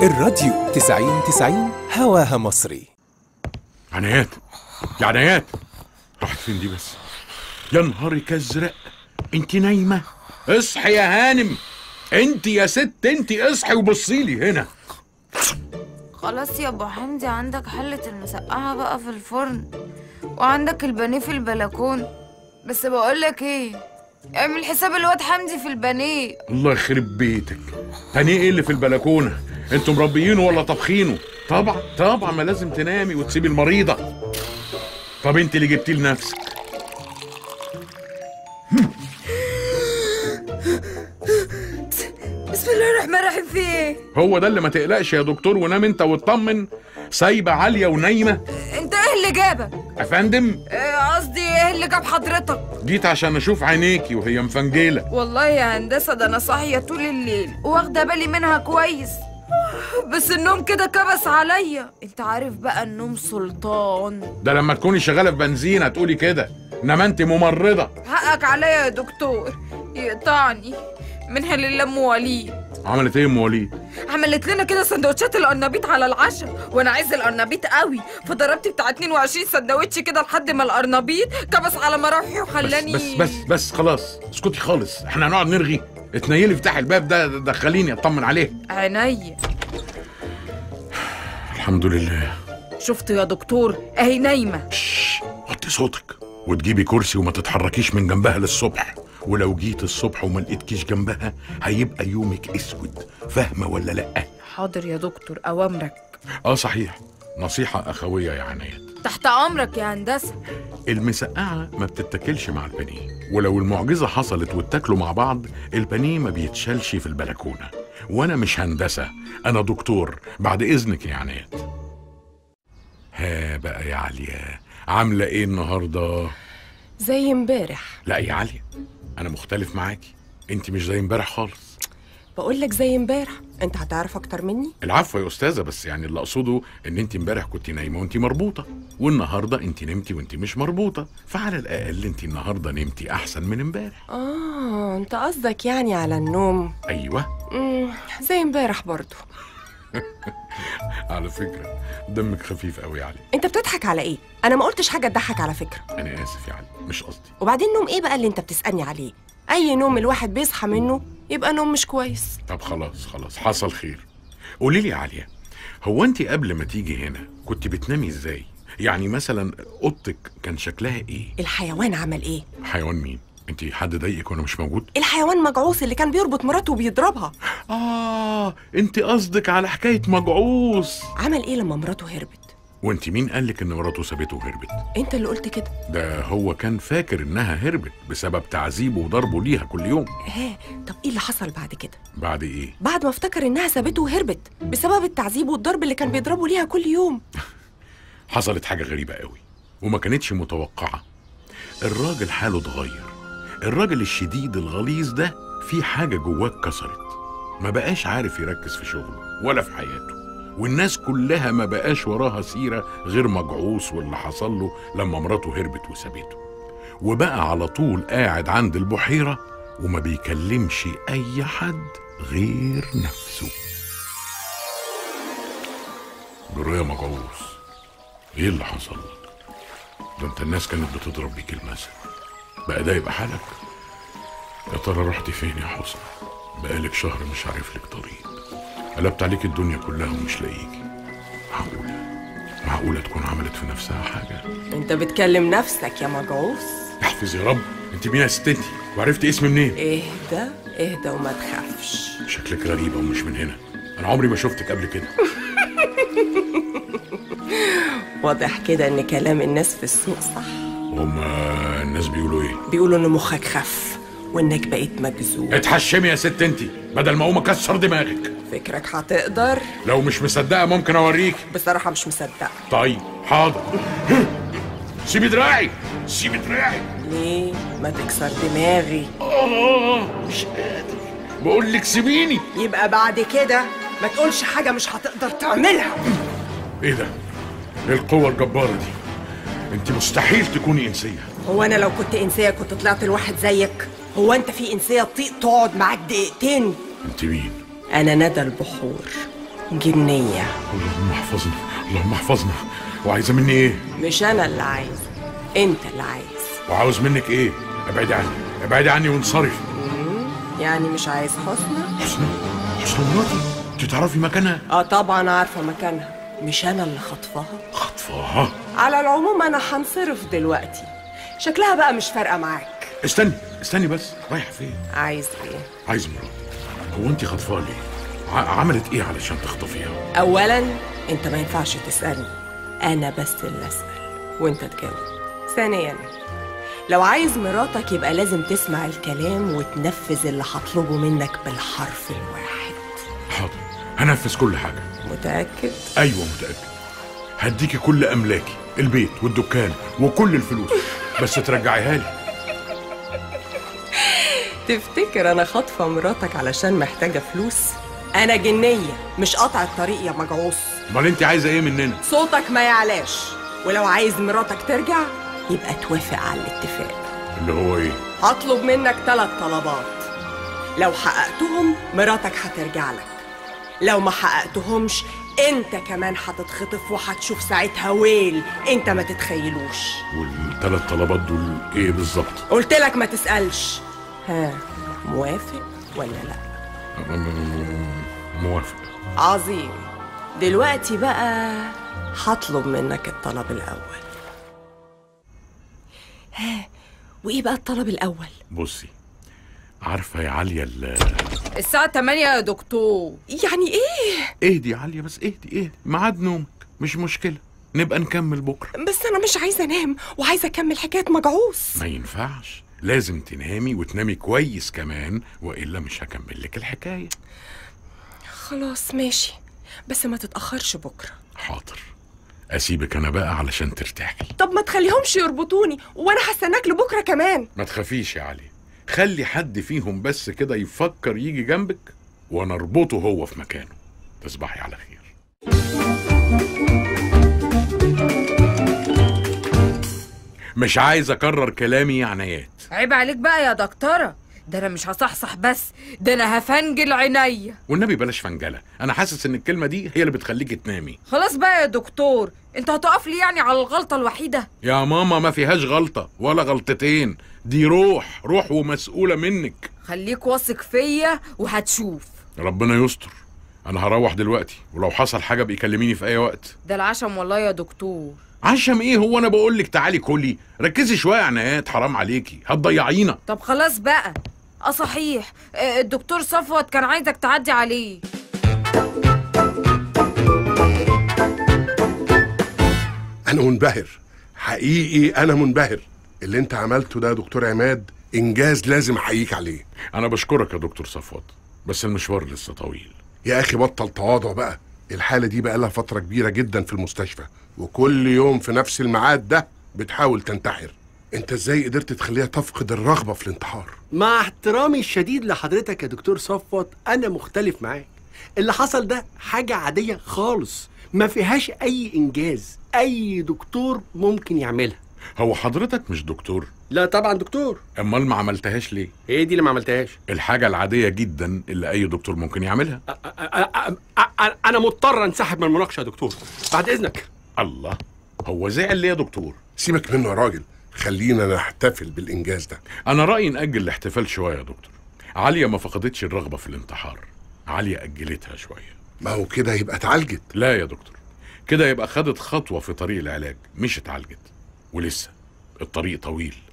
الراديو 90 90 هواها مصري عنايات يا عنايات راحت فين دي بس يا نهارك ازرق انت نايمه اصحي يا هانم انت يا ست انت اصحي وبصي لي هنا خلاص يا ابو حمدي عندك حلة المسقعة بقى في الفرن وعندك البانيه في البلكون بس بقولك ايه اعمل حساب الواد حمدي في البانيه الله يخرب بيتك تاني ايه اللي في البلكونه انتوا مربيينه ولا طبخينه طبعا طبعا ما لازم تنامي وتسيبي المريضه طب انت اللي جبتيه لنفسك بسم الله الرحمن الرحيم في ايه هو ده اللي ما تقلقش يا دكتور ونام انت واطمن سايبه عاليه ونايمه انت ايه اللي جابك افندم إيه قصدي ايه اللي جاب حضرتك جيت عشان اشوف عينيكي وهي مفنجله والله يا هندسة ده انا صاحية طول الليل واخدة بالي منها كويس بس النوم كده كبس عليا انت عارف بقى النوم سلطان ده لما تكوني شغاله في بنزين هتقولي كده انما انت ممرضه حقك عليا يا دكتور يقطعني منها لله ام وليد عملت ايه ام وليد عملت لنا كده سندوتشات القرنبيط على العشاء وانا عايز القرنبيط قوي فضربت بتاع 22 سندوتش كده لحد ما القرنبيط كبس على مراوحي بس وخلاني بس بس بس خلاص اسكتي خالص احنا هنقعد نرغي اتنيلي افتحي الباب ده دخليني اطمن عليه عينيا الحمد لله شفت يا دكتور اهي نايمه شش وطي صوتك وتجيبي كرسي وما تتحركيش من جنبها للصبح ولو جيت الصبح وما لقيتكيش جنبها هيبقى يومك اسود فاهمه ولا لا حاضر يا دكتور اوامرك اه صحيح نصيحه اخويه يا عنايات تحت امرك يا هندسه المسقعة ما بتتاكلش مع البانيه ولو المعجزة حصلت واتاكلوا مع بعض البانيه ما بيتشالش في البلكونة وانا مش هندسة انا دكتور بعد اذنك يا عناد ها بقى يا عليا عاملة ايه النهاردة زي امبارح لا يا عليا انا مختلف معاكي انت مش زي امبارح خالص بقول لك زي امبارح انت هتعرف اكتر مني العفو يا استاذة بس يعني اللي اقصده ان انت امبارح كنت نايمة وانت مربوطة والنهاردة انت نمتي وانت مش مربوطة فعلى الاقل انت النهاردة نمتي احسن من امبارح اه انت قصدك يعني على النوم ايوه مم. زي امبارح برضو على فكرة دمك خفيف قوي يا علي انت بتضحك على ايه انا ما قلتش حاجه تضحك على فكره أنا آسف يا علي مش قصدي وبعدين نوم ايه بقى اللي انت بتسالني عليه اي نوم الواحد بيصحى منه يبقى نوم مش كويس طب خلاص خلاص حصل خير قولي لي يا عليا هو أنت قبل ما تيجي هنا كنت بتنامي إزاي؟ يعني مثلا أوضتك كان شكلها إيه؟ الحيوان عمل ايه حيوان مين؟ أنت حد ضايقك وأنا مش موجود؟ الحيوان مجعوص اللي كان بيربط مراته وبيضربها آه أنت قصدك على حكاية مجعوص عمل ايه لما مراته هربت وأنت مين قالك إن مراته سابته وهربت؟ انت اللي قلت كده ده هو كان فاكر إنها هربت بسبب تعذيبه وضربه ليها كل يوم ها طب ايه اللي حصل بعد كده بعد إيه؟ بعد ما افتكر انها سابته وهربت بسبب التعذيب والضرب اللي كان بيضربه ليها كل يوم حصلت حاجة غريبة قوي وما كانتش متوقعة الراجل حاله اتغير الراجل الشديد الغليظ ده في حاجة جواه اتكسرت ما بقاش عارف يركز في شغله ولا في حياته والناس كلها ما بقاش وراها سيرة غير مجعوص واللي حصل له لما مراته هربت وسابته وبقى على طول قاعد عند البحيرة وما بيكلمش أي حد غير نفسه جرى يا مجعوص ايه اللي حصل لك ده انت الناس كانت بتضرب بيك المثل بقى ده يبقى حالك يا ترى رحت فين يا حسن بقالك شهر مش عارف لك طريق قلبت عليك الدنيا كلها ومش لاقيكي معقولة معقولة تكون عملت في نفسها حاجة انت بتكلم نفسك يا مجعوص احفظ يا رب انت مين يا ستتي وعرفتي اسمي منين اهدى اهدى وما تخافش شكلك غريبة ومش من هنا انا عمري ما شفتك قبل كده واضح كده ان كلام الناس في السوق صح هما الناس بيقولوا ايه بيقولوا ان مخك خف وانك بقيت مجذوب اتحشمي يا ست انت بدل ما اقوم اكسر دماغك فكرك هتقدر لو مش مصدقة ممكن اوريك بصراحة مش مصدقة طيب حاضر سيبي دراعي سيبي دراعي ليه ما تكسر دماغي اه مش قادر بقول لك سيبيني يبقى بعد كده ما تقولش حاجة مش هتقدر تعملها ايه ده ايه القوة الجبارة دي انت مستحيل تكوني انسية هو انا لو كنت انسية كنت طلعت لواحد زيك هو انت في انسية تطيق تقعد معاك دقيقتين انت مين انا ندى البحور جنية اللهم احفظنا اللهم احفظنا وعايزه مني ايه مش أنا اللي عايز أنت اللي عايز وعاوز منك ايه ابعدي عني ابعدي عني وانصرفي يعني مش عايز حسنى؟ حسنى حسنى مراتي انت تعرفي مكانها اه طبعا عارفة مكانها مش أنا اللي خطفها خطفاها على العموم أنا هنصرف دلوقتي شكلها بقى مش فارقة معاك استني استني بس رايحه فين عايز ايه؟ عايز مراتي هو انت خطفاها ليه ع- عملت ايه علشان تخطفيها أولا أنت ما ينفعش تسألني أنا بس اللي أسأل وأنت تجاوب ثانيا لو عايز مراتك يبقى لازم تسمع الكلام وتنفذ اللي هطلبه منك بالحرف الواحد حاضر هنفذ كل حاجه متأكد؟ ايوه متاكد هديكي كل املاكي البيت والدكان وكل الفلوس بس ترجعيها لي تفتكر أنا خاطفة مراتك علشان محتاجة فلوس؟ أنا جنية مش قطع الطريق يا مجعوص امال انت عايزه ايه مننا صوتك ما يعلاش ولو عايز مراتك ترجع يبقى توافق على الاتفاق اللي هو ايه هطلب منك ثلاث طلبات لو حققتهم مراتك هترجع لك لو ما حققتهمش انت كمان هتتخطف وهتشوف ساعتها ويل انت ما تتخيلوش والثلاث طلبات دول ايه بالظبط قلت لك ما تسألش ها موافق ولا لا موافق عظيم دلوقتي بقى هطلب منك الطلب الأول ها وإيه بقى الطلب الأول؟ بصي عارفه يا عاليه ال- الساعة 8 يا دكتور يعني إيه؟ اهدي يا عاليه بس اهدي اهدي ميعاد نومك مش مشكله نبقى نكمل بكره بس أنا مش عايزة أنام وعايزة أكمل حكاية مجعوص ما ينفعش لازم تنامي وتنامي كويس كمان والا مش هكمل لك الحكايه خلاص ماشي بس ما تتأخرش بكرة حاضر اسيبك انا بقى علشان ترتاحي طب ما تخليهمش يربطوني وأنا هستناك لبكرة كمان ما تخافيش يا علي خلي حد فيهم بس كده يفكر يجي جنبك وانا اربطه هو في مكانه تصبحي على خير مش عايز اكرر كلامي يا عنايات عيب عليك بقى يا دكتورة ده انا مش هصحصح بس ده انا هفنجل عينيا والنبي بلاش فنجله انا حاسس ان الكلمه دي هي اللي بتخليكي تنامي خلاص بقى يا دكتور انت هتقف لي يعني على الغلطة الوحيدة يا ماما ما فيهاش غلطه ولا غلطتين دي روح روح ومسؤوله منك خليك واثق فيا وهتشوف ربنا يستر انا هروح دلوقتي ولو حصل حاجه بيكلميني في اي وقت ده العشم والله يا دكتور عشم ايه هو انا بقول لك تعالي كلي ركزي شويه يا عنايات حرام عليكي هتضيعينا طب خلاص بقى اه صحيح آه، الدكتور صفوت كان عايزك تعدي عليه انا منبهر حقيقي انا منبهر اللي انت عملته ده يا دكتور عماد انجاز لازم احييك عليه انا بشكرك يا دكتور صفوت بس المشوار لسه طويل يا اخي بطل تواضع بقى الحاله دي بقى لها فتره كبيره جدا في المستشفى وكل يوم في نفس الميعاد ده بتحاول تنتحر انت ازاي قدرت تخليها تفقد الرغبه في الانتحار مع احترامي الشديد لحضرتك يا دكتور صفوت انا مختلف معاك اللي حصل ده حاجة عادية خالص ما فيهاش اي انجاز اي دكتور ممكن يعملها هو حضرتك مش دكتور لا طبعا دكتور امال ما عملتهاش ليه هي دي اللي ما عملتهاش الحاجه العاديه جدا اللي اي دكتور ممكن يعملها أ- أ- أ- أ- انا مضطر انسحب من المناقشة يا دكتور بعد اذنك الله هو زعل ليه يا دكتور سيبك منه يا راجل خلينا نحتفل بالانجاز ده انا رايي ناجل الاحتفال شويه يا دكتور عاليه ما فقدتش الرغبه في الانتحار عاليه اجلتها شويه ما هو كده يبقى اتعالجت لا يا دكتور كده يبقى خدت خطوه في طريق العلاج مش اتعالجت ولسه الطريق طويل